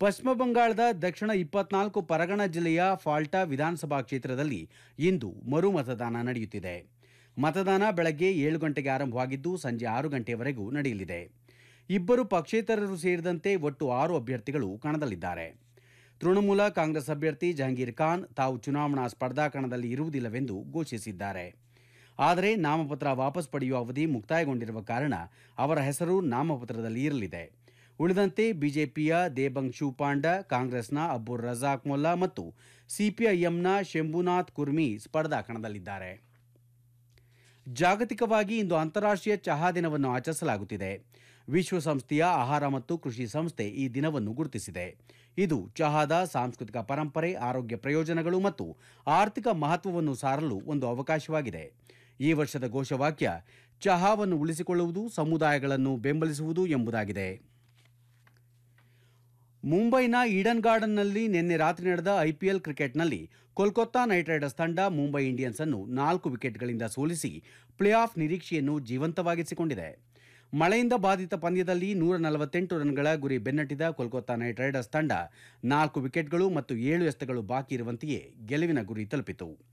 ಪಶ್ಚಿಮ ಬಂಗಾಳದ ದಕ್ಷಿಣ ಇಪ್ಪತ್ನಾಲ್ಕು ಪರಗಣ ಜಿಲ್ಲೆಯ ಫಾಲ್ಟಾ ವಿಧಾನಸಭಾ ಕ್ಷೇತ್ರದಲ್ಲಿ ಇಂದು ಮರು ಮತದಾನ ನಡೆಯುತ್ತಿದೆ ಮತದಾನ ಬೆಳಗ್ಗೆ ಏಳು ಗಂಟೆಗೆ ಆರಂಭವಾಗಿದ್ದು ಸಂಜೆ ಆರು ಗಂಟೆಯವರೆಗೂ ನಡೆಯಲಿದೆ ಇಬ್ಬರು ಪಕ್ಷೇತರರು ಸೇರಿದಂತೆ ಒಟ್ಟು ಆರು ಅಭ್ಯರ್ಥಿಗಳು ಕಣದಲ್ಲಿದ್ದಾರೆ ತೃಣಮೂಲ ಕಾಂಗ್ರೆಸ್ ಅಭ್ಯರ್ಥಿ ಜಹಂಗೀರ್ ಖಾನ್ ತಾವು ಚುನಾವಣಾ ಸ್ಪರ್ಧಾ ಕಣದಲ್ಲಿ ಇರುವುದಿಲ್ಲವೆಂದು ಘೋಷಿಸಿದ್ದಾರೆ ಆದರೆ ನಾಮಪತ್ರ ವಾಪಸ್ ಪಡೆಯುವ ಅವಧಿ ಮುಕ್ತಾಯಗೊಂಡಿರುವ ಕಾರಣ ಅವರ ಹೆಸರು ನಾಮಪತ್ರದಲ್ಲಿ ಇರಲಿದೆ ಉಳಿದಂತೆ ಬಿಜೆಪಿಯ ದೇಬಂಗ್ ಶೂಪಾಂಡ ಕಾಂಗ್ರೆಸ್ನ ಅಬ್ಬುರ್ ರಜಾಕ್ ಮೊಲ್ಲಾ ಮತ್ತು ಸಿಪಿಐಎಂನ ಶಂಭುನಾಥ್ ಕುರ್ಮಿ ಸ್ಪರ್ಧಾ ಕಣದಲ್ಲಿದ್ದಾರೆ ಜಾಗತಿಕವಾಗಿ ಇಂದು ಅಂತಾರಾಷ್ಟ್ರೀಯ ಚಹಾ ದಿನವನ್ನು ಆಚರಿಸಲಾಗುತ್ತಿದೆ ವಿಶ್ವಸಂಸ್ಥೆಯ ಆಹಾರ ಮತ್ತು ಕೃಷಿ ಸಂಸ್ಥೆ ಈ ದಿನವನ್ನು ಗುರುತಿಸಿದೆ ಇದು ಚಹಾದ ಸಾಂಸ್ಕೃತಿಕ ಪರಂಪರೆ ಆರೋಗ್ಯ ಪ್ರಯೋಜನಗಳು ಮತ್ತು ಆರ್ಥಿಕ ಮಹತ್ವವನ್ನು ಸಾರಲು ಒಂದು ಅವಕಾಶವಾಗಿದೆ ಈ ವರ್ಷದ ಘೋಷವಾಕ್ಯ ಚಹಾವನ್ನು ಉಳಿಸಿಕೊಳ್ಳುವುದು ಸಮುದಾಯಗಳನ್ನು ಬೆಂಬಲಿಸುವುದು ಎಂಬುದಾಗಿದೆ ಮುಂಬೈನ ಈಡನ್ ಗಾರ್ಡನ್ನಲ್ಲಿ ನಿನ್ನೆ ರಾತ್ರಿ ನಡೆದ ಐಪಿಎಲ್ ಕ್ರಿಕೆಟ್ನಲ್ಲಿ ಕೋಲ್ಕತ್ತಾ ನೈಟ್ ರೈಡರ್ಸ್ ತಂಡ ಮುಂಬೈ ಇಂಡಿಯನ್ಸ್ ಅನ್ನು ನಾಲ್ಕು ವಿಕೆಟ್ಗಳಿಂದ ಸೋಲಿಸಿ ಪ್ಲೇ ಆಫ್ ನಿರೀಕ್ಷೆಯನ್ನು ಜೀವಂತವಾಗಿಸಿಕೊಂಡಿದೆ ಮಳೆಯಿಂದ ಬಾಧಿತ ಪಂದ್ಯದಲ್ಲಿ ನೂರ ನಲವತ್ತೆಂಟು ರನ್ಗಳ ಗುರಿ ಬೆನ್ನಟ್ಟಿದ ಕೋಲ್ಕತ್ತಾ ನೈಟ್ ರೈಡರ್ಸ್ ತಂಡ ನಾಲ್ಕು ವಿಕೆಟ್ಗಳು ಮತ್ತು ಏಳು ಎಸೆತಗಳು ಬಾಕಿ ಇರುವಂತೆಯೇ ಗೆಲುವಿನ ಗುರಿ ತಲುಪಿತು